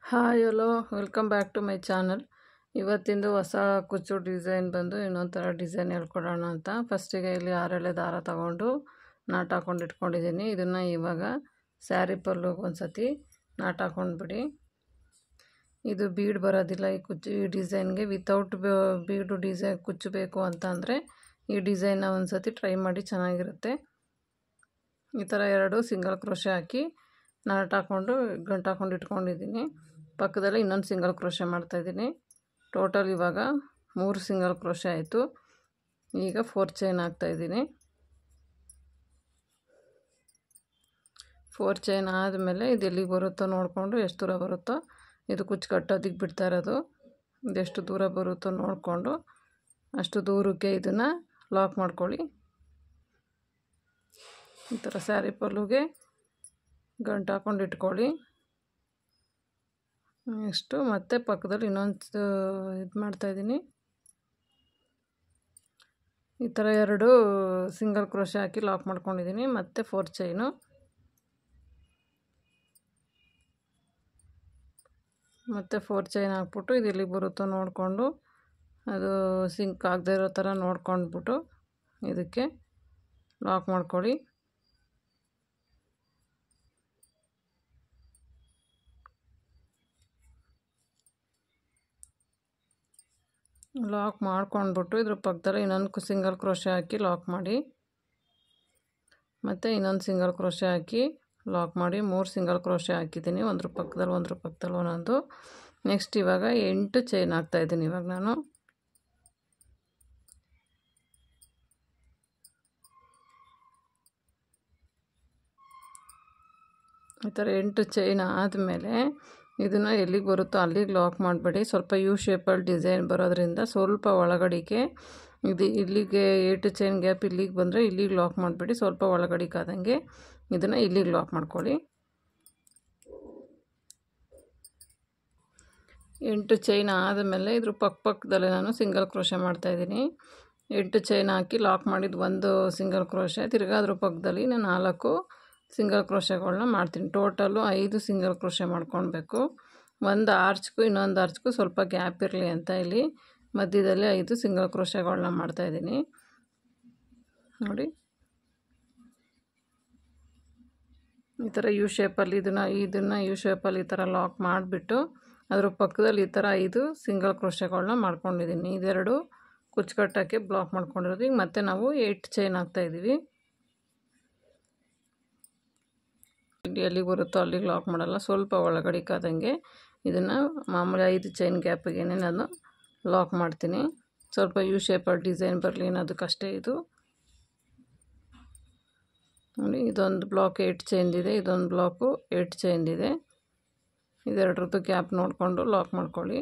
hi hello welcome back to my channel ಇವತ್ತಿಂದು ಹೊಸ ಕುಚ್ಚು ಡಿಸೈನ್ ಬಂದು ಇನ್ನೊಂದು ಥರ ಡಿಸೈನ್ ಹೇಳ್ಕೊಡೋಣ ಅಂತ ಫಸ್ಟಿಗೆ ಇಲ್ಲಿ ಆರೆಳೆ ದಾರ ತಗೊಂಡು ನಾಟ್ ಹಾಕೊಂಡು ಇಟ್ಕೊಂಡಿದ್ದೀನಿ ಇದನ್ನು ಇವಾಗ ಸ್ಯಾರಿ ಪಲ್ಲುಗೆ ಒಂದು ಸತಿ ನಾಟ್ ಹಾಕೊಂಡ್ಬಿಡಿ ಇದು ಬೀಡ್ ಬರೋದಿಲ್ಲ ಈ ಕುಚ್ಚು ಈ ಡಿಸೈನ್ಗೆ ವಿತೌಟ್ ಬೀಡು ಡಿಸೈನ್ ಕುಚ್ಚು ಬೇಕು ಅಂತ ಅಂದರೆ ಈ ಡಿಸೈನ್ನ ಒಂದು ಸತಿ ಟ್ರೈ ಮಾಡಿ ಚೆನ್ನಾಗಿರುತ್ತೆ ಈ ಥರ ಎರಡು ಸಿಂಗಲ್ ಕ್ರೋಶೆ ಹಾಕಿ ನಾಟ್ ಹಾಕ್ಕೊಂಡು ಗಂಟು ಹಾಕೊಂಡು ಇಟ್ಕೊಂಡಿದ್ದೀನಿ ಪಕ್ಕದಲ್ಲಿ ಇನ್ನೊಂದು ಸಿಂಗಲ್ ಕ್ರೋಶೆ ಮಾಡ್ತಾಯಿದ್ದೀನಿ ಟೋಟಲ್ ಇವಾಗ ಮೂರು ಸಿಂಗಲ್ ಕ್ರೋಶೆ ಆಯಿತು ಈಗ ಫೋರ್ ಚೈನ್ ಹಾಕ್ತಾಯಿದ್ದೀನಿ ಫೋರ್ ಚೈನ್ ಆದಮೇಲೆ ಇದು ಎಲ್ಲಿಗೆ ಬರುತ್ತೋ ನೋಡಿಕೊಂಡು ಎಷ್ಟು ದೂರ ಬರುತ್ತೋ ಇದು ಕುಚ್ಚು ಕಟ್ಟೋದಕ್ಕೆ ಬಿಡ್ತಾ ಇರೋದು ಇದೆಷ್ಟು ದೂರ ಬರುತ್ತೋ ನೋಡಿಕೊಂಡು ಅಷ್ಟು ದೂರಕ್ಕೆ ಇದನ್ನು ಲಾಕ್ ಮಾಡ್ಕೊಳ್ಳಿ ಈ ಥರ ಸ್ಯಾರಿ ಪಲ್ಲುಗೆ ಗಂಟು ಹಾಕೊಂಡು ಇಟ್ಕೊಳ್ಳಿ ನೆಕ್ಸ್ಟು ಮತ್ತೆ ಪಕ್ಕದಲ್ಲಿ ಇನ್ನೊಂದು ಇದು ಮಾಡ್ತಾಯಿದ್ದೀನಿ ಈ ಥರ ಎರಡು ಸಿಂಗಲ್ ಕ್ರೋಶೆ ಹಾಕಿ ಲಾಕ್ ಮಾಡ್ಕೊಂಡಿದ್ದೀನಿ ಮತ್ತು ಫೋರ್ ಚೈನು ಮತ್ತು ಫೋರ್ ಚೈನ್ ಹಾಕ್ಬಿಟ್ಟು ಇದು ಎಲ್ಲಿಗೆ ಬರುತ್ತೋ ನೋಡಿಕೊಂಡು ಅದು ಸಿಂಕ್ ಆಗದೆ ಇರೋ ಥರ ನೋಡ್ಕೊಂಡ್ಬಿಟ್ಟು ಇದಕ್ಕೆ ಲಾಕ್ ಮಾಡ್ಕೊಳ್ಳಿ ಲಾಕ್ ಮಾಡ್ಕೊಂಡ್ಬಿಟ್ಟು ಇದ್ರ ಪಕ್ಕದಲ್ಲಿ ಇನ್ನೊಂದು ಸಿಂಗಲ್ ಕ್ರೋಶೆ ಹಾಕಿ ಲಾಕ್ ಮಾಡಿ ಮತ್ತು ಇನ್ನೊಂದು ಸಿಂಗಲ್ ಕ್ರೋಶೆ ಹಾಕಿ ಲಾಕ್ ಮಾಡಿ ಮೂರು ಸಿಂಗಲ್ ಕ್ರೋಶೆ ಹಾಕಿದ್ದೀನಿ ಒಂದ್ರ ಪಕ್ಕದಲ್ಲಿ ಒಂದ್ರ ಪಕ್ಕದಲ್ಲಿ ಒಂದೊಂದು ನೆಕ್ಸ್ಟ್ ಇವಾಗ ಎಂಟು ಚೈನ್ ಹಾಕ್ತಾಯಿದ್ದೀನಿ ಇವಾಗ ನಾನು ಈ ಥರ ಎಂಟು ಚೈನ್ ಆದಮೇಲೆ ಇದನ್ನು ಎಲ್ಲಿಗೆ ಬರುತ್ತೋ ಅಲ್ಲಿಗೆ ಲಾಕ್ ಮಾಡಬೇಡಿ ಸ್ವಲ್ಪ ಯು ಶೇಪಲ್ಲಿ ಡಿಸೈನ್ ಬರೋದ್ರಿಂದ ಸ್ವಲ್ಪ ಒಳಗಡೆಗೆ ಇದು ಇಲ್ಲಿಗೆ ಏಟು ಚೈನ್ ಗ್ಯಾಪ್ ಇಲ್ಲಿಗೆ ಬಂದರೆ ಇಲ್ಲಿಗೆ ಲಾಕ್ ಮಾಡಬೇಡಿ ಸ್ವಲ್ಪ ಒಳಗಡೆಗೆ ಆದಂಗೆ ಇದನ್ನು ಇಲ್ಲಿಗೆ ಲಾಕ್ ಮಾಡ್ಕೊಳ್ಳಿ ಎಂಟು ಚೈನ್ ಆದಮೇಲೆ ಇದ್ರ ಪಕ್ಕ ಪಕ್ಕದಲ್ಲೇ ನಾನು ಸಿಂಗಲ್ ಕ್ರೋಶೆ ಮಾಡ್ತಾಯಿದ್ದೀನಿ ಎಂಟು ಚೈನ್ ಹಾಕಿ ಲಾಕ್ ಮಾಡಿದ ಒಂದು ಸಿಂಗಲ್ ಕ್ರೋಶೆ ತಿರ್ಗಾ ಅದ್ರ ಪಕ್ಕದಲ್ಲಿ ನಾನು ನಾಲ್ಕು ಸಿಂಗಲ್ ಕ್ರೋಶೆಗಳನ್ನ ಮಾಡ್ತೀನಿ ಟೋಟಲು ಐದು ಸಿಂಗಲ್ ಕ್ರೋಶೆ ಮಾಡ್ಕೊಳ್ಬೇಕು ಒಂದು ಆರ್ಚ್ಗೂ ಇನ್ನೊಂದು ಆರ್ಚ್ಗೂ ಸ್ವಲ್ಪ ಗ್ಯಾಪ್ ಇರಲಿ ಅಂತ ಇಲ್ಲಿ ಮಧ್ಯದಲ್ಲಿ ಐದು ಸಿಂಗಲ್ ಕ್ರೋಶೆಗಳನ್ನ ಮಾಡ್ತಾಯಿದ್ದೀನಿ ನೋಡಿ ಈ ಥರ ಯು ಶೇಪಲ್ಲಿ ಇದನ್ನು ಇದನ್ನು ಯು ಶೇಪಲ್ಲಿ ಈ ಥರ ಲಾಕ್ ಮಾಡಿಬಿಟ್ಟು ಅದ್ರ ಪಕ್ಕದಲ್ಲಿ ಈ ಥರ ಐದು ಸಿಂಗಲ್ ಕ್ರೋಶೆಗಳನ್ನ ಮಾಡ್ಕೊಂಡಿದ್ದೀನಿ ಇದೆರಡು ಕುಚ್ಚು ಕಟ್ಟೋಕ್ಕೆ ಬ್ಲಾಕ್ ಮಾಡ್ಕೊಂಡಿರೋದು ಈಗ ಮತ್ತೆ ನಾವು ಏಯ್ಟ್ ಚೈನ್ ಹಾಕ್ತಾಯಿದ್ದೀವಿ ಎಲ್ಲಿಗೆ ಬರುತ್ತೋ ಅಲ್ಲಿಗೆ ಲಾಕ್ ಮಾಡಲ್ಲ ಸ್ವಲ್ಪ ಒಳಗಡೆ ಕಾದಂಗೆ ಇದನ್ನು ಮಾಮೂಲಿ ಐದು ಚೈನ್ ಗ್ಯಾಪಿಗೆ ನಾನು ಲಾಕ್ ಮಾಡ್ತೀನಿ ಸ್ವಲ್ಪ ಯು ಶೇಪಲ್ಲಿ ಡಿಸೈನ್ ಬರಲಿ ಅನ್ನೋದಕ್ಕಷ್ಟೇ ಇದು ನೋಡಿ ಇದೊಂದು ಬ್ಲಾಕ್ ಏಟ್ ಚೈನ್ದಿದೆ ಇದೊಂದು ಬ್ಲಾಕು ಏಟ್ ಚೈನ್ದಿದೆ ಇದೆರಡರದ್ದು ಗ್ಯಾಪ್ ನೋಡಿಕೊಂಡು ಲಾಕ್ ಮಾಡ್ಕೊಳ್ಳಿ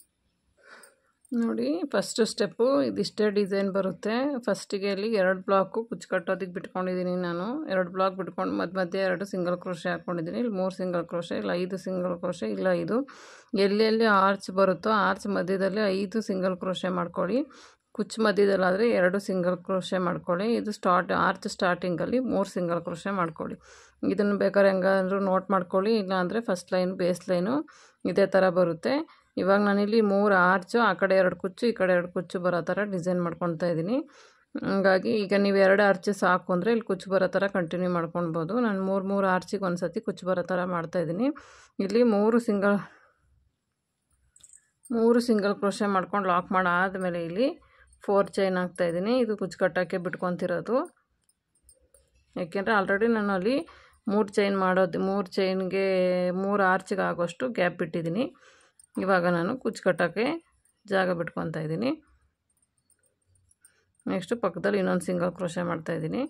ನೋಡಿ ಫಸ್ಟು ಸ್ಟೆಪ್ಪು ಇದಿಷ್ಟೇ ಡಿಸೈನ್ ಬರುತ್ತೆ ಫಸ್ಟಿಗೆ ಅಲ್ಲಿ ಎರಡು ಬ್ಲಾಕು ಕುಚ್ಚು ಕಟ್ಟೋದಕ್ಕೆ ಬಿಟ್ಕೊಂಡಿದ್ದೀನಿ ನಾನು ಎರಡು ಬ್ಲಾಕ್ ಬಿಟ್ಕೊಂಡು ಮಧ್ಯ ಮಧ್ಯೆ ಎರಡು ಸಿಂಗಲ್ ಕ್ರೋಶೆ ಹಾಕ್ಕೊಂಡಿದ್ದೀನಿ ಇಲ್ಲಿ ಮೂರು ಸಿಂಗಲ್ ಕ್ರೋಶೆ ಇಲ್ಲ ಐದು ಸಿಂಗಲ್ ಕ್ರೋಶೆ ಇಲ್ಲ ಐದು ಎಲ್ಲೆಲ್ಲಿ ಆರ್ಚ್ ಬರುತ್ತೋ ಆರ್ಚ್ ಮಧ್ಯದಲ್ಲಿ ಐದು ಸಿಂಗಲ್ ಕ್ರೋಶೆ ಮಾಡ್ಕೊಳ್ಳಿ ಕುಚ್ಚು ಮಧ್ಯದಲ್ಲಾದರೆ ಎರಡು ಸಿಂಗಲ್ ಕ್ರೋಶೆ ಮಾಡ್ಕೊಳ್ಳಿ ಇದು ಸ್ಟಾರ್ಟ್ ಆರ್ಚ್ ಸ್ಟಾರ್ಟಿಂಗಲ್ಲಿ ಮೂರು ಸಿಂಗಲ್ ಕ್ರೋಶೆ ಮಾಡ್ಕೊಳ್ಳಿ ಇದನ್ನು ಬೇಕಾದ್ರೆ ಹೆಂಗಾದ್ರೂ ನೋಟ್ ಮಾಡ್ಕೊಳ್ಳಿ ಇಲ್ಲಾಂದರೆ ಫಸ್ಟ್ ಲೈನ್ ಬೇಸ್ ಲೈನು ಇದೇ ಥರ ಬರುತ್ತೆ ಇವಾಗ ನಾನಿಲ್ಲಿ ಮೂರು ಆರ್ಚು ಆ ಕಡೆ ಎರಡು ಕುಚ್ಚು ಈ ಕಡೆ ಎರಡು ಕುಚ್ಚು ಬರೋ ಥರ ಡಿಸೈನ್ ಮಾಡ್ಕೊತಾ ಇದ್ದೀನಿ ಹಂಗಾಗಿ ಈಗ ನೀವು ಎರಡು ಆರ್ಚ್ ಸಾಕು ಅಂದರೆ ಇಲ್ಲಿ ಕುಚ್ಚು ಬರೋ ಥರ ಕಂಟಿನ್ಯೂ ಮಾಡ್ಕೊಳ್ಬೋದು ನಾನು ಮೂರು ಮೂರು ಆರ್ಚಿಗೆ ಒಂದು ಸತಿ ಕುಚ್ಚು ಬರೋ ಥರ ಮಾಡ್ತಾಯಿದ್ದೀನಿ ಇಲ್ಲಿ ಮೂರು ಸಿಂಗಲ್ ಮೂರು ಸಿಂಗಲ್ ಕ್ರೋಶೆ ಮಾಡ್ಕೊಂಡು ಲಾಕ್ ಮಾಡಾದಮೇಲೆ ಇಲ್ಲಿ ಫೋರ್ ಚೈನ್ ಹಾಕ್ತಾಯಿದ್ದೀನಿ ಇದು ಕುಚ್ಚು ಕಟ್ಟೋಕ್ಕೆ ಬಿಟ್ಕೊತಿರೋದು ಯಾಕೆಂದರೆ ಆಲ್ರೆಡಿ ನಾನು ಅಲ್ಲಿ ಮೂರು ಚೈನ್ ಮಾಡೋದು ಮೂರು ಚೈನ್ಗೆ ಮೂರು ಆರ್ಚಿಗೆ ಆಗೋಷ್ಟು ಗ್ಯಾಪ್ ಬಿಟ್ಟಿದ್ದೀನಿ ಇವಾಗ ನಾನು ಕುಚ್ಚು ಕಟ್ಟೋಕ್ಕೆ ಜಾಗ ಬಿಟ್ಕೊತಾ ಇದ್ದೀನಿ ನೆಕ್ಸ್ಟು ಪಕ್ಕದಲ್ಲಿ ಇನ್ನೊಂದು ಸಿಂಗಲ್ ಕ್ರೋಶೆ ಮಾಡ್ತಾಯಿದ್ದೀನಿ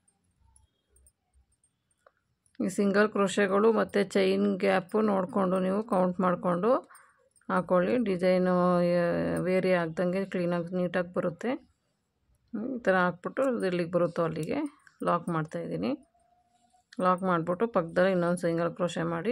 ಈ ಸಿಂಗಲ್ ಕ್ರೋಶೆಗಳು ಮತ್ತು ಚೈನ್ ಗ್ಯಾಪು ನೋಡಿಕೊಂಡು ನೀವು ಕೌಂಟ್ ಮಾಡಿಕೊಂಡು ಹಾಕ್ಕೊಳ್ಳಿ ಡಿಸೈನು ವೇರಿ ಆಗ್ದಂಗೆ ಕ್ಲೀನಾಗಿ ನೀಟಾಗಿ ಬರುತ್ತೆ ಈ ಥರ ಹಾಕ್ಬಿಟ್ಟು ಎಲ್ಲಿಗೆ ಬರುತ್ತೋ ಅಲ್ಲಿಗೆ ಲಾಕ್ ಮಾಡ್ತಾಯಿದ್ದೀನಿ ಲಾಕ್ ಮಾಡಿಬಿಟ್ಟು ಪಕ್ಕದಲ್ಲಿ ಇನ್ನೊಂದು ಸಿಂಗಲ್ ಕ್ರೋಶೆ ಮಾಡಿ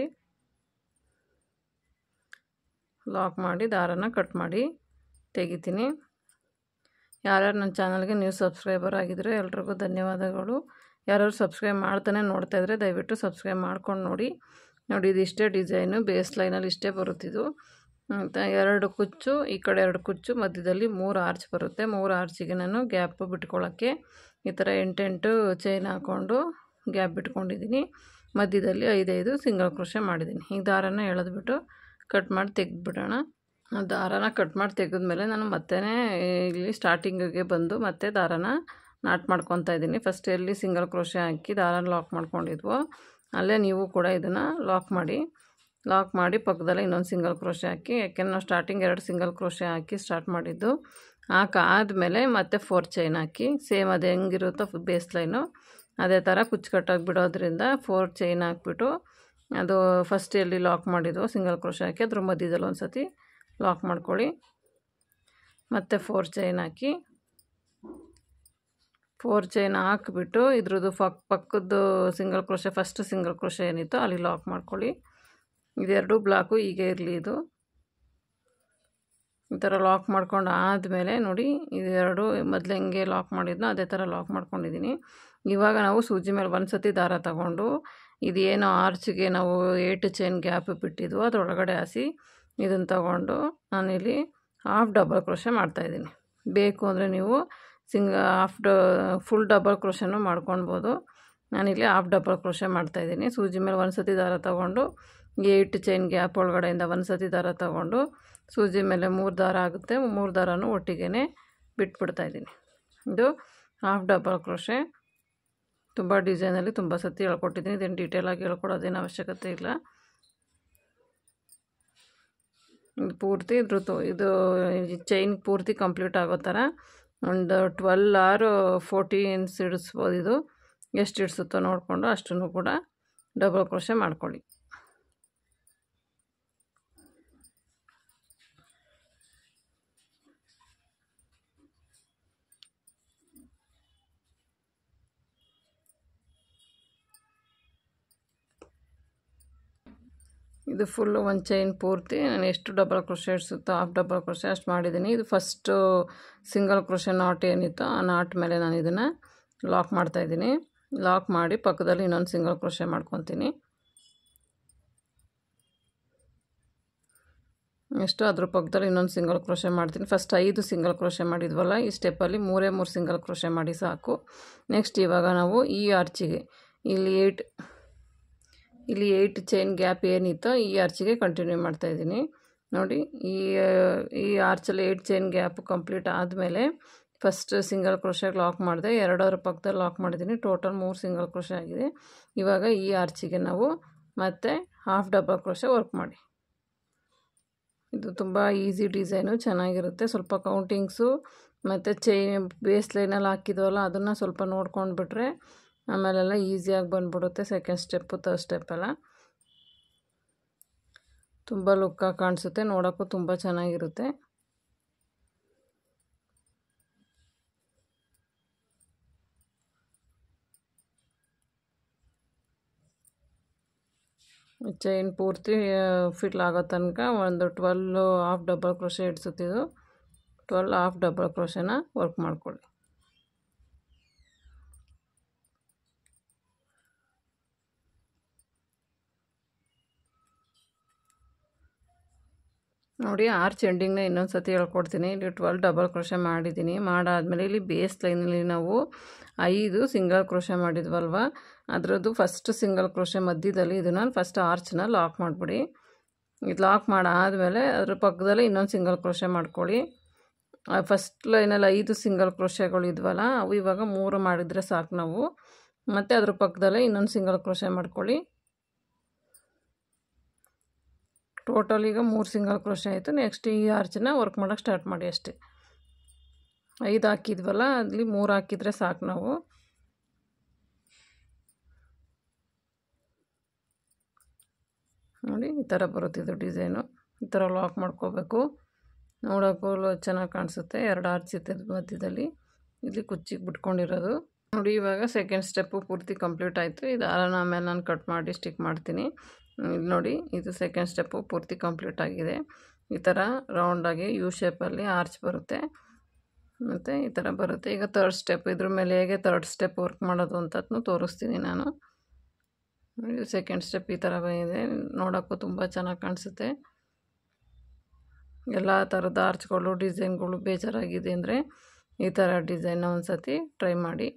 ಲಾಕ್ ಮಾಡಿ ದಾರನ ಕಟ್ ಮಾಡಿ ತೆಗಿತೀನಿ ಯಾರ್ಯಾರು ನನ್ನ ಚಾನಲ್ಗೆ ನೀವು ಸಬ್ಸ್ಕ್ರೈಬರ್ ಆಗಿದ್ದರೆ ಎಲ್ರಿಗೂ ಧನ್ಯವಾದಗಳು ಯಾರು ಸಬ್ಸ್ಕ್ರೈಬ್ ಮಾಡ್ತಾನೆ ನೋಡ್ತಾಯಿದ್ರೆ ದಯವಿಟ್ಟು ಸಬ್ಸ್ಕ್ರೈಬ್ ಮಾಡ್ಕೊಂಡು ನೋಡಿ ನೋಡಿ ಇದಿಷ್ಟೇ ಡಿಸೈನು ಬೇಸ್ ಲೈನಲ್ಲಿ ಇಷ್ಟೇ ಬರುತ್ತಿದ್ದು ಮತ್ತು ಎರಡು ಕುಚ್ಚು ಈ ಕಡೆ ಎರಡು ಕುಚ್ಚು ಮಧ್ಯದಲ್ಲಿ ಮೂರು ಆರ್ಚ್ ಬರುತ್ತೆ ಮೂರು ಆರ್ಚಿಗೆ ನಾನು ಗ್ಯಾಪ್ ಬಿಟ್ಕೊಳ್ಳೋಕ್ಕೆ ಈ ಥರ ಎಂಟೆಂಟು ಚೈನ್ ಹಾಕ್ಕೊಂಡು ಗ್ಯಾಪ್ ಬಿಟ್ಕೊಂಡಿದ್ದೀನಿ ಮಧ್ಯದಲ್ಲಿ ಐದೈದು ಸಿಂಗಲ್ ಕ್ರೋಶೆ ಮಾಡಿದ್ದೀನಿ ಈ ದಾರನ ಎಳೆದ್ಬಿಟ್ಟು ಕಟ್ ಮಾಡಿ ತೆಗೆದ್ಬಿಡೋಣ ಆ ದಾರನ ಕಟ್ ಮಾಡಿ ತೆಗೆದ್ಮೇಲೆ ನಾನು ಮತ್ತೆ ಇಲ್ಲಿ ಸ್ಟಾರ್ಟಿಂಗಿಗೆ ಬಂದು ಮತ್ತೆ ದಾರನ ನಾಟ್ ಮಾಡ್ಕೊತಾ ಇದ್ದೀನಿ ಫಸ್ಟ್ ಎಲ್ಲಿ ಸಿಂಗಲ್ ಕ್ರೋಶೆ ಹಾಕಿ ದಾರನ ಲಾಕ್ ಮಾಡ್ಕೊಂಡಿದ್ವೋ ಅಲ್ಲೇ ನೀವು ಕೂಡ ಇದನ್ನು ಲಾಕ್ ಮಾಡಿ ಲಾಕ್ ಮಾಡಿ ಪಕ್ಕದಲ್ಲೇ ಇನ್ನೊಂದು ಸಿಂಗಲ್ ಕ್ರೋಶೆ ಹಾಕಿ ಯಾಕೆಂದ್ರೆ ನಾವು ಸ್ಟಾರ್ಟಿಂಗ್ ಎರಡು ಸಿಂಗಲ್ ಕ್ರೋಶೆ ಹಾಕಿ ಸ್ಟಾರ್ಟ್ ಮಾಡಿದ್ದು ಹಾಕಾದ್ಮೇಲೆ ಮತ್ತೆ ಫೋರ್ ಚೈನ್ ಹಾಕಿ ಸೇಮ್ ಅದು ಹೆಂಗಿರುತ್ತೋ ಬೇಸ್ ಲೈನು ಅದೇ ಥರ ಕುಚ್ಚು ಕಟ್ಟಾಗಿ ಬಿಡೋದ್ರಿಂದ ಫೋರ್ ಚೈನ್ ಹಾಕ್ಬಿಟ್ಟು ಅದು ಫಸ್ಟ್ ಎಲ್ಲಿ ಲಾಕ್ ಮಾಡಿದ್ವು ಸಿಂಗಲ್ ಕ್ರೋಶೆ ಹಾಕಿ ಅದ್ರ ಮಧ್ಯದಲ್ಲಿ ಒಂದು ಸತಿ ಲಾಕ್ ಮಾಡ್ಕೊಳ್ಳಿ ಮತ್ತು ಫೋರ್ ಚೈನ್ ಹಾಕಿ ಫೋರ್ ಚೈನ್ ಹಾಕಿಬಿಟ್ಟು ಇದ್ರದ್ದು ಪಕ್ ಪಕ್ಕದ್ದು single crochet first single crochet ಏನಿತ್ತು ಅಲ್ಲಿ ಲಾಕ್ ಮಾಡ್ಕೊಳ್ಳಿ ಇದೆರಡು ಬ್ಲಾಕು ಹೀಗೆ ಇರಲಿ ಇದು ಈ ಥರ ಲಾಕ್ ಮಾಡ್ಕೊಂಡು ಆದಮೇಲೆ ನೋಡಿ ಇದೆರಡು ಮೊದಲು ಹೆಂಗೆ ಲಾಕ್ ಮಾಡಿದ್ನೋ ಅದೇ ಥರ ಲಾಕ್ ಮಾಡ್ಕೊಂಡಿದ್ದೀನಿ ಇವಾಗ ನಾವು ಸೂಜಿ ಮೇಲೆ ಒಂದು ಸತಿ ದಾರ ತಗೊಂಡು ಇದೇನೋ ಆರ್ಚಿಗೆ ನಾವು ಏಟ್ ಚೈನ್ ಗ್ಯಾಪ್ ಬಿಟ್ಟಿದ್ವು ಅದರೊಳಗಡೆ ಹಾಸಿ ಇದನ್ನು ತಗೊಂಡು ನಾನಿಲ್ಲಿ ಹಾಫ್ ಡಬಲ್ ಕ್ರೋಶೆ ಮಾಡ್ತಾಯಿದ್ದೀನಿ ಬೇಕು ಅಂದರೆ ನೀವು ಸಿಂಗ ಹಾಫ್ ಡ ಫುಲ್ ಡಬಲ್ ಕ್ರೋಶನೂ ಮಾಡ್ಕೊಳ್ಬೋದು ನಾನಿಲ್ಲಿ ಹಾಫ್ ಡಬಲ್ ಕ್ರೋಶೆ ಮಾಡ್ತಾಯಿದ್ದೀನಿ ಸೂಜಿ ಮೇಲೆ ಒಂದು ಸತಿ ದಾರ ತಗೊಂಡು ಏಟ್ ಚೈನ್ ಗ್ಯಾಪ್ ಒಳಗಡೆಯಿಂದ ಒಂದು ಸತಿ ದಾರ ತಗೊಂಡು ಸೂಜಿ ಮೇಲೆ ಮೂರು ದಾರ ಆಗುತ್ತೆ ಮೂರು ದಾರನೂ ಒಟ್ಟಿಗೆ ಬಿಟ್ಬಿಡ್ತಾಯಿದ್ದೀನಿ ಇದು ಹಾಫ್ ಡಬಲ್ ಕ್ರೋಶೆ ತುಂಬ ಡಿಸೈನಲ್ಲಿ ತುಂಬ ಸತಿ ಹೇಳ್ಕೊಟ್ಟಿದ್ದೀನಿ ಇದೇನು ಡೀಟೇಲಾಗಿ ಹೇಳ್ಕೊಡೋದೇನು ಅವಶ್ಯಕತೆ ಇಲ್ಲ ಇದು ಪೂರ್ತಿ ಇದ್ರ ಇದು ಚೈನ್ ಪೂರ್ತಿ ಕಂಪ್ಲೀಟ್ ಆಗೋ ಥರ ಒಂದು ಟ್ವೆಲ್ ಆರು ಫೋರ್ಟೀನ್ಸ್ ಇಡಿಸ್ಬೋದು ಇದು ಎಷ್ಟು ಇಡಿಸುತ್ತೋ ನೋಡಿಕೊಂಡು ಅಷ್ಟನ್ನು ಕೂಡ ಡಬಲ್ ಕ್ರೋಶೆ ಮಾಡ್ಕೊಳ್ಳಿ ಇದು ಫುಲ್ಲು ಒಂದು ಚೈನ್ ಪೂರ್ತಿ ನಾನು ಎಷ್ಟು ಡಬಲ್ ಕ್ರೋಶೆ ಇಡಿಸುತ್ತೋ ಹಾಫ್ ಡಬಲ್ ಕ್ರೋಶೆ ಅಷ್ಟು ಮಾಡಿದ್ದೀನಿ ಇದು ಫಸ್ಟು ಸಿಂಗಲ್ ಕ್ರೋಶೆ ನಾಟ್ ಏನಿತ್ತು ಆ ನಾಟ್ ಮೇಲೆ ನಾನು ಇದನ್ನು ಲಾಕ್ ಮಾಡ್ತಾಯಿದ್ದೀನಿ ಲಾಕ್ ಮಾಡಿ ಪಕ್ಕದಲ್ಲಿ ಇನ್ನೊಂದು ಸಿಂಗಲ್ ಕ್ರೋಶೆ ಮಾಡ್ಕೊತೀನಿ ಎಷ್ಟು ಅದ್ರ ಪಕ್ಕದಲ್ಲಿ ಇನ್ನೊಂದು ಸಿಂಗಲ್ ಕ್ರೋಶೆ ಮಾಡ್ತೀನಿ ಫಸ್ಟ್ ಐದು ಸಿಂಗಲ್ ಕ್ರೋಶೆ ಮಾಡಿದ್ವಲ್ಲ ಈ ಸ್ಟೆಪ್ಪಲ್ಲಿ ಮೂರೇ ಮೂರು ಸಿಂಗಲ್ ಕ್ರೋಶೆ ಮಾಡಿ ಸಾಕು ನೆಕ್ಸ್ಟ್ ಇವಾಗ ನಾವು ಈ ಆರ್ಚಿಗೆ ಇಲ್ಲಿ ಏಯ್ಟ್ ಇಲ್ಲಿ ಏಯ್ಟ್ ಚೈನ್ ಗ್ಯಾಪ್ ಏನಿತ್ತೋ ಈ ಆರ್ಚಿಗೆ ಕಂಟಿನ್ಯೂ ಮಾಡ್ತಾಯಿದ್ದೀನಿ ನೋಡಿ ಈ ಈ ಆರ್ಚಲ್ಲಿ ಏಯ್ಟ್ ಚೈನ್ ಗ್ಯಾಪ್ ಕಂಪ್ಲೀಟ್ ಆದಮೇಲೆ ಫಸ್ಟ್ ಸಿಂಗಲ್ ಕ್ರೋಶೆಗೆ ಲಾಕ್ ಮಾಡಿದೆ ಎರಡರ ಪಕ್ಕದಲ್ಲಿ ಲಾಕ್ ಮಾಡಿದ್ದೀನಿ ಟೋಟಲ್ ಮೂರು ಸಿಂಗಲ್ ಕ್ರೋಶೆ ಆಗಿದೆ ಇವಾಗ ಈ ಆರ್ಚಿಗೆ ನಾವು ಮತ್ತೆ ಹಾಫ್ ಡಬಲ್ ಕ್ರೋಶೆ ವರ್ಕ್ ಮಾಡಿ ಇದು ತುಂಬ ಈಸಿ ಡಿಸೈನು ಚೆನ್ನಾಗಿರುತ್ತೆ ಸ್ವಲ್ಪ ಕೌಂಟಿಂಗ್ಸು ಮತ್ತು ಚೈನ್ ಬೇಸ್ ಲೈನಲ್ಲಿ ಹಾಕಿದ್ವಲ್ಲ ಅದನ್ನು ಸ್ವಲ್ಪ ನೋಡ್ಕೊಂಡು ಬಿಟ್ರೆ ಆಮೇಲೆಲ್ಲ ಈಸಿಯಾಗಿ ಬಂದ್ಬಿಡುತ್ತೆ ಸೆಕೆಂಡ್ ಸ್ಟೆಪ್ಪು ತರ್ಡ್ ಸ್ಟೆಪ್ಪೆಲ್ಲ ತುಂಬ ಲುಕ್ಕಾಗಿ ಕಾಣಿಸುತ್ತೆ ನೋಡೋಕ್ಕೂ ತುಂಬ ಚೆನ್ನಾಗಿರುತ್ತೆ ಚೈನ್ ಪೂರ್ತಿ ಫಿಲ್ ಆಗೋ ತನಕ ಒಂದು ಟ್ವೆಲ್ಲು ಹಾಫ್ ಡಬಲ್ ಕ್ರೋಶೆ ಇಡ್ಸುತ್ತಿದ್ದು ಟ್ವೆಲ್ ಹಾಫ್ ಡಬಲ್ ಕ್ರೋಶೆನ ವರ್ಕ್ ಮಾಡ್ಕೊಳ್ಳಿ ನೋಡಿ ಆರ್ಚ್ ಎಂಡಿಂಗ್ನ ಇನ್ನೊಂದು ಸತಿ ಹೇಳ್ಕೊಡ್ತೀನಿ ಇಲ್ಲಿ ಟ್ವೆಲ್ ಡಬಲ್ ಕ್ರೋಶೆ ಮಾಡಿದ್ದೀನಿ ಮಾಡಾದಮೇಲೆ ಇಲ್ಲಿ ಬೇಸ್ ಲೈನಲ್ಲಿ ನಾವು ಐದು ಸಿಂಗಲ್ ಕ್ರೋಶೆ ಮಾಡಿದ್ವಲ್ವ ಅದರದ್ದು ಫಸ್ಟ್ ಸಿಂಗಲ್ ಕ್ರೋಶೆ ಮಧ್ಯದಲ್ಲಿ ಇದನ್ನು ಫಸ್ಟ್ ಆರ್ಚ್ನ ಲಾಕ್ ಮಾಡಿಬಿಡಿ ಇದು ಲಾಕ್ ಮಾಡಾದಮೇಲೆ ಅದ್ರ ಪಕ್ಕದಲ್ಲೇ ಇನ್ನೊಂದು ಸಿಂಗಲ್ ಕ್ರೋಶೆ ಮಾಡ್ಕೊಳ್ಳಿ ಫಸ್ಟ್ ಲೈನಲ್ಲಿ ಐದು ಸಿಂಗಲ್ ಕ್ರೋಶೆಗಳು ಇದ್ವಲ್ಲ ಅವು ಇವಾಗ ಮೂರು ಮಾಡಿದರೆ ಸಾಕು ನಾವು ಮತ್ತು ಅದ್ರ ಪಕ್ಕದಲ್ಲೇ ಇನ್ನೊಂದು ಸಿಂಗಲ್ ಕ್ರೋಶೆ ಮಾಡ್ಕೊಳ್ಳಿ ಟೋಟಲ್ ಈಗ ಮೂರು ಸಿಂಗಲ್ ಕ್ರೋಶೆ ಆಯಿತು ನೆಕ್ಸ್ಟ್ ಈ ಆರ್ಚನ್ನ ವರ್ಕ್ ಮಾಡೋಕ್ಕೆ ಸ್ಟಾರ್ಟ್ ಮಾಡಿ ಅಷ್ಟೇ ಐದು ಹಾಕಿದ್ವಲ್ಲ ಅಲ್ಲಿ ಮೂರು ಹಾಕಿದರೆ ಸಾಕು ನಾವು ನೋಡಿ ಈ ಥರ ಬರುತ್ತಿದ್ದು ಡಿಸೈನು ಈ ಥರ ಲಾಕ್ ಮಾಡ್ಕೋಬೇಕು ನೋಡೋಕ್ಕೂ ಚೆನ್ನಾಗಿ ಕಾಣಿಸುತ್ತೆ ಎರಡು ಆರ್ಚ್ ಇರ್ತದೆ ಮಧ್ಯದಲ್ಲಿ ಇಲ್ಲಿ ಕುಚ್ಚಿಗೆ ಬಿಟ್ಕೊಂಡಿರೋದು ನೋಡಿ ಇವಾಗ ಸೆಕೆಂಡ್ ಸ್ಟೆಪ್ಪು ಪೂರ್ತಿ ಕಂಪ್ಲೀಟ್ ಆಯಿತು ಇದು ಆರನ ಆಮೇಲೆ ನಾನು ಕಟ್ ಮಾಡಿ ಸ್ಟಿಕ್ ಮಾಡ್ತೀನಿ ಇಲ್ಲಿ ನೋಡಿ ಇದು ಸೆಕೆಂಡ್ ಸ್ಟೆಪ್ಪು ಪೂರ್ತಿ ಕಂಪ್ಲೀಟ್ ಆಗಿದೆ ಈ ಥರ ರೌಂಡಾಗಿ ಯು ಶೇಪಲ್ಲಿ ಆರ್ಚ್ ಬರುತ್ತೆ ಮತ್ತು ಈ ಥರ ಬರುತ್ತೆ ಈಗ ತರ್ಡ್ ಸ್ಟೆಪ್ ಇದ್ರ ಮೇಲೆ ಹೇಗೆ ತರ್ಡ್ ಸ್ಟೆಪ್ ವರ್ಕ್ ಮಾಡೋದು ಅಂತದನ್ನು ತೋರಿಸ್ತೀನಿ ನಾನು ಸೆಕೆಂಡ್ ಸ್ಟೆಪ್ ಈ ಥರ ಬಂದಿದೆ ನೋಡೋಕ್ಕೂ ತುಂಬ ಚೆನ್ನಾಗಿ ಕಾಣಿಸುತ್ತೆ ಎಲ್ಲ ಥರದ ಆರ್ಚ್ಗಳು ಡಿಸೈನ್ಗಳು ಬೇಜಾರಾಗಿದೆ ಅಂದರೆ ಈ ಥರ ಡಿಸೈನ್ನ ಒಂದು ಸತಿ ಟ್ರೈ ಮಾಡಿ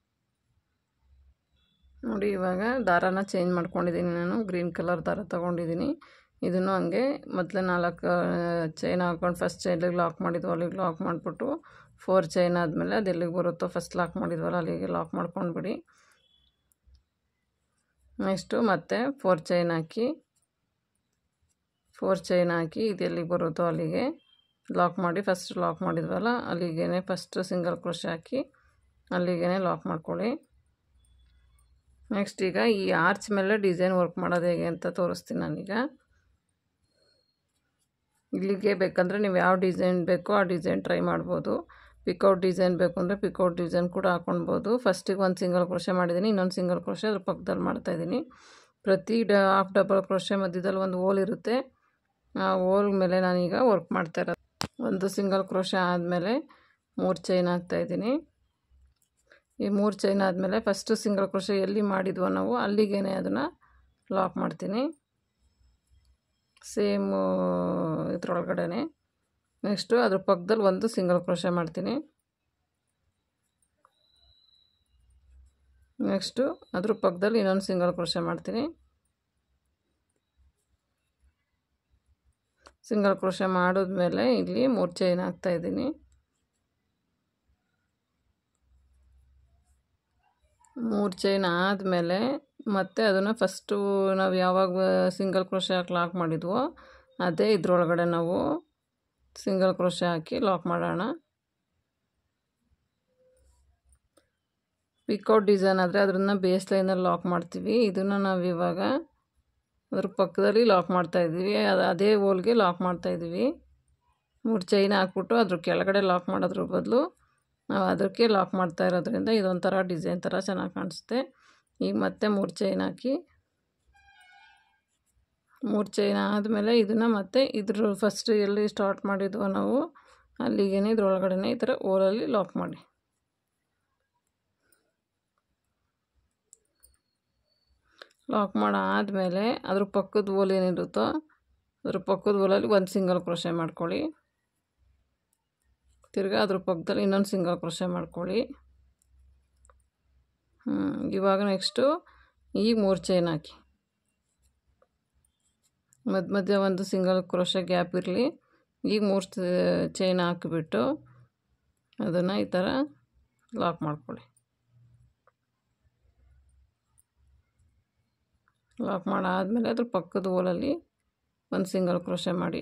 ನೋಡಿ ಇವಾಗ ದಾರಾನ ಚೇಂಜ್ ಮಾಡ್ಕೊಂಡಿದ್ದೀನಿ ನಾನು ಗ್ರೀನ್ ಕಲರ್ ದಾರ ತೊಗೊಂಡಿದ್ದೀನಿ ಇದನ್ನು ಹಂಗೆ ಮೊದಲೇ ನಾಲ್ಕು ಚೈನ್ ಹಾಕ್ಕೊಂಡು ಫಸ್ಟ್ ಚೈನಿಗೆ ಲಾಕ್ ಮಾಡಿದ್ವು ಅಲ್ಲಿಗೆ ಲಾಕ್ ಮಾಡಿಬಿಟ್ಟು ಫೋರ್ ಚೈನ್ ಆದಮೇಲೆ ಅದು ಎಲ್ಲಿಗೆ ಬರುತ್ತೋ ಫಸ್ಟ್ ಲಾಕ್ ಮಾಡಿದ್ವಲ್ಲ ಅಲ್ಲಿಗೆ ಲಾಕ್ ಮಾಡ್ಕೊಂಡ್ಬಿಡಿ ನೆಕ್ಸ್ಟು ಮತ್ತೆ ಫೋರ್ ಚೈನ್ ಹಾಕಿ ಫೋರ್ ಚೈನ್ ಹಾಕಿ ಇದು ಎಲ್ಲಿಗೆ ಬರುತ್ತೋ ಅಲ್ಲಿಗೆ ಲಾಕ್ ಮಾಡಿ ಫಸ್ಟ್ ಲಾಕ್ ಮಾಡಿದ್ವಲ್ಲ ಅಲ್ಲಿಗೆ ಫಸ್ಟ್ ಸಿಂಗಲ್ ಕ್ರೋಶೆ ಹಾಕಿ ಅಲ್ಲಿಗೆ ಲಾಕ್ ಮಾಡ್ಕೊಳ್ಳಿ ನೆಕ್ಸ್ಟ್ ಈಗ ಈ ಆರ್ಚ್ ಮೇಲೆ ಡಿಸೈನ್ ವರ್ಕ್ ಮಾಡೋದು ಹೇಗೆ ಅಂತ ತೋರಿಸ್ತೀನಿ ನಾನೀಗ ಇಲ್ಲಿಗೆ ಬೇಕಂದರೆ ನೀವು ಯಾವ ಡಿಸೈನ್ ಬೇಕೋ ಆ ಡಿಸೈನ್ ಟ್ರೈ ಮಾಡ್ಬೋದು ಪಿಕೌಟ್ ಡಿಸೈನ್ ಬೇಕು ಅಂದರೆ ಪಿಕೌಟ್ ಡಿಸೈನ್ ಕೂಡ ಹಾಕ್ಕೊಳ್ಬೋದು ಫಸ್ಟಿಗೆ ಒಂದು ಸಿಂಗಲ್ ಕ್ರೋಶೆ ಮಾಡಿದ್ದೀನಿ ಇನ್ನೊಂದು ಸಿಂಗಲ್ ಕ್ರೋಶೆ ಅದ್ರ ಪಕ್ಕದಲ್ಲಿ ಮಾಡ್ತಾಯಿದ್ದೀನಿ ಪ್ರತಿ ಡ ಹಾಫ್ ಡಬಲ್ ಕ್ರೋಶೆ ಮಧ್ಯದಲ್ಲಿ ಒಂದು ಹೋಲ್ ಇರುತ್ತೆ ಆ ಹೋಲ್ ಮೇಲೆ ನಾನೀಗ ವರ್ಕ್ ಮಾಡ್ತಾ ಇರೋದು ಒಂದು ಸಿಂಗಲ್ ಕ್ರೋಶೆ ಆದಮೇಲೆ ಮೂರು ಚೈನ್ ಹಾಕ್ತಾಯಿದ್ದೀನಿ ಈ ಮೂರು ಚೈನ್ ಆದಮೇಲೆ ಫಸ್ಟು ಸಿಂಗಲ್ ಕ್ರೋಶೆ ಎಲ್ಲಿ ಮಾಡಿದ್ವೋ ನಾವು ಅಲ್ಲಿಗೇ ಅದನ್ನು ಲಾಕ್ ಮಾಡ್ತೀನಿ ಸೇಮು ಇದ್ರೊಳಗಡೆ ನೆಕ್ಸ್ಟು ಅದ್ರ ಪಕ್ಕದಲ್ಲಿ ಒಂದು ಸಿಂಗಲ್ ಕ್ರೋಶೆ ಮಾಡ್ತೀನಿ ನೆಕ್ಸ್ಟು ಅದ್ರ ಪಕ್ಕದಲ್ಲಿ ಇನ್ನೊಂದು ಸಿಂಗಲ್ ಕ್ರೋಶೆ ಮಾಡ್ತೀನಿ ಸಿಂಗಲ್ ಕ್ರೋಶೆ ಮಾಡಿದ್ಮೇಲೆ ಇಲ್ಲಿ ಮೂರು ಚೈನ್ ಹಾಕ್ತಾಯಿದ್ದೀನಿ ಮೂರು ಚೈನ್ ಆದಮೇಲೆ ಮತ್ತೆ ಅದನ್ನು ಫಸ್ಟು ನಾವು ಯಾವಾಗ ಸಿಂಗಲ್ ಕ್ರೋಶೆ ಹಾಕಿ ಲಾಕ್ ಮಾಡಿದ್ವೋ ಅದೇ ಇದ್ರೊಳಗಡೆ ನಾವು ಸಿಂಗಲ್ ಕ್ರೋಶೆ ಹಾಕಿ ಲಾಕ್ ಮಾಡೋಣ ಪಿಕೌಟ್ ಡಿಸೈನ್ ಆದರೆ ಅದನ್ನು ಬೇಸ್ ಲೈನಲ್ಲಿ ಲಾಕ್ ಮಾಡ್ತೀವಿ ಇದನ್ನು ನಾವು ಇವಾಗ ಅದ್ರ ಪಕ್ಕದಲ್ಲಿ ಲಾಕ್ ಮಾಡ್ತಾಯಿದ್ದೀವಿ ಅದು ಅದೇ ಹೋಲ್ಗೆ ಲಾಕ್ ಮಾಡ್ತಾಯಿದ್ದೀವಿ ಮೂರು ಚೈನ್ ಹಾಕ್ಬಿಟ್ಟು ಅದ್ರ ಕೆಳಗಡೆ ಲಾಕ್ ಮಾಡೋದ್ರ ಬದಲು ನಾವು ಅದಕ್ಕೆ ಲಾಕ್ ಮಾಡ್ತಾ ಇರೋದ್ರಿಂದ ಇದೊಂಥರ ಡಿಸೈನ್ ಥರ ಚೆನ್ನಾಗಿ ಕಾಣಿಸುತ್ತೆ ಈಗ ಮತ್ತೆ ಮೂರು ಚೈನ್ ಹಾಕಿ ಮೂರು ಚೈನ್ ಆದಮೇಲೆ ಇದನ್ನು ಮತ್ತೆ ಇದ್ರ ಫಸ್ಟ್ ಎಲ್ಲಿ ಸ್ಟಾರ್ಟ್ ಮಾಡಿದ್ವೋ ನಾವು ಅಲ್ಲಿಗೇ ಇದ್ರೊಳಗಡೆ ಈ ಥರ ಓಲಲ್ಲಿ ಲಾಕ್ ಮಾಡಿ ಲಾಕ್ ಮಾಡಾದಮೇಲೆ ಅದ್ರ ಪಕ್ಕದ ಓಲ್ ಏನಿರುತ್ತೋ ಅದ್ರ ಪಕ್ಕದ ಓಲಲ್ಲಿ ಒಂದು ಸಿಂಗಲ್ ಕ್ರೋಶೆ ಮಾಡ್ಕೊಳ್ಳಿ ತಿರ್ಗಾ ಅದ್ರ ಪಕ್ಕದಲ್ಲಿ ಇನ್ನೊಂದು ಸಿಂಗಲ್ ಕ್ರೋಶೆ ಮಾಡ್ಕೊಳ್ಳಿ ಇವಾಗ ನೆಕ್ಸ್ಟು ಈಗ ಮೂರು ಚೈನ್ ಹಾಕಿ ಮಧ್ಯ ಮಧ್ಯ ಒಂದು ಸಿಂಗಲ್ ಕ್ರೋಶೆ ಗ್ಯಾಪ್ ಇರಲಿ ಈಗ ಮೂರು ಚೈನ್ ಹಾಕಿಬಿಟ್ಟು ಅದನ್ನು ಈ ಥರ ಲಾಕ್ ಮಾಡ್ಕೊಳ್ಳಿ ಲಾಕ್ ಮಾಡಾದಮೇಲೆ ಅದ್ರ ಪಕ್ಕದ ಓಲಲ್ಲಿ ಒಂದು ಸಿಂಗಲ್ ಕ್ರೋಶೆ ಮಾಡಿ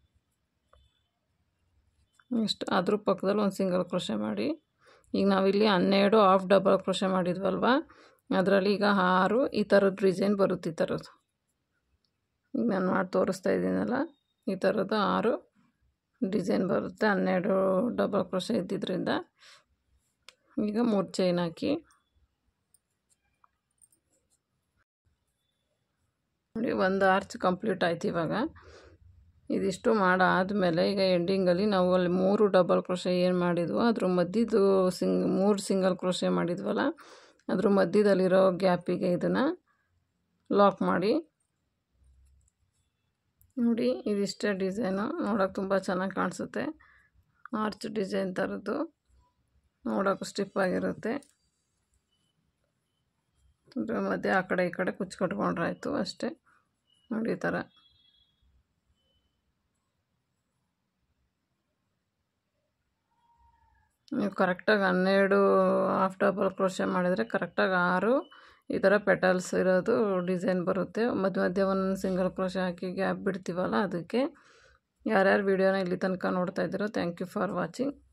ನೆಕ್ಸ್ಟ್ ಅದ್ರ ಪಕ್ಕದಲ್ಲಿ ಒಂದು ಸಿಂಗಲ್ ಕ್ರೋಶೆ ಮಾಡಿ ಈಗ ನಾವಿಲ್ಲಿ ಹನ್ನೆರಡು ಹಾಫ್ ಡಬಲ್ ಕ್ರೋಶೆ ಮಾಡಿದ್ವಲ್ವ ಅದರಲ್ಲಿ ಈಗ ಆರು ಈ ಥರದ್ದು ಡಿಸೈನ್ ಬರುತ್ತೆ ಈ ಥರದ್ದು ಈಗ ನಾನು ಮಾಡಿ ತೋರಿಸ್ತಾ ಇದ್ದೀನಲ್ಲ ಈ ಥರದ್ದು ಆರು ಡಿಸೈನ್ ಬರುತ್ತೆ ಹನ್ನೆರಡು ಡಬಲ್ ಕ್ರೋಶೆ ಇದ್ದಿದ್ದರಿಂದ ಈಗ ಮೂರು ಚೈನ್ ಹಾಕಿ ನೋಡಿ ಒಂದು ಆರ್ಚ್ ಕಂಪ್ಲೀಟ್ ಆಯ್ತು ಇವಾಗ ಇದಿಷ್ಟು ಮಾಡಾದಮೇಲೆ ಈಗ ಎಂಡಿಂಗಲ್ಲಿ ನಾವು ಅಲ್ಲಿ ಮೂರು ಡಬಲ್ ಕ್ರೋಶೆ ಏನು ಮಾಡಿದ್ವೋ ಅದ್ರ ಮಧ್ಯದ್ದು ಸಿಂಗ್ ಮೂರು ಸಿಂಗಲ್ ಕ್ರೋಶೆ ಮಾಡಿದ್ವಲ್ಲ ಅದ್ರ ಮಧ್ಯದಲ್ಲಿರೋ ಗ್ಯಾಪಿಗೆ ಇದನ್ನು ಲಾಕ್ ಮಾಡಿ ನೋಡಿ ಇದಿಷ್ಟೇ ಡಿಸೈನು ನೋಡೋಕೆ ತುಂಬ ಚೆನ್ನಾಗಿ ಕಾಣಿಸುತ್ತೆ ಆರ್ಚ್ ಡಿಸೈನ್ ಥರದ್ದು ನೋಡೋಕೆ ಸ್ಟಿಪ್ ಆಗಿರುತ್ತೆ ಅದ್ರ ಮಧ್ಯೆ ಆ ಕಡೆ ಈ ಕಡೆ ಕುಚ್ಕಟ್ಕೊಂಡ್ರೆ ಆಯಿತು ಅಷ್ಟೇ ನೋಡಿ ಈ ಥರ ನೀವು ಕರೆಕ್ಟಾಗಿ ಹನ್ನೆರಡು ಹಾಫ್ ಡಬಲ್ ಕ್ರೋಶೆ ಮಾಡಿದರೆ ಕರೆಕ್ಟಾಗಿ ಆರು ಈ ಥರ ಪೆಟಲ್ಸ್ ಇರೋದು ಡಿಸೈನ್ ಬರುತ್ತೆ ಮಧ್ಯ ಮಧ್ಯೆ ಒಂದು ಸಿಂಗಲ್ ಕ್ರೋಶೆ ಹಾಕಿ ಗ್ಯಾಪ್ ಬಿಡ್ತೀವಲ್ಲ ಅದಕ್ಕೆ ಯಾರ್ಯಾರು ವೀಡಿಯೋನ ಇಲ್ಲಿ ತನಕ ನೋಡ್ತಾ ಇದ್ದೀರೋ ಥ್ಯಾಂಕ್ ಯು ಫಾರ್ ವಾಚಿಂಗ್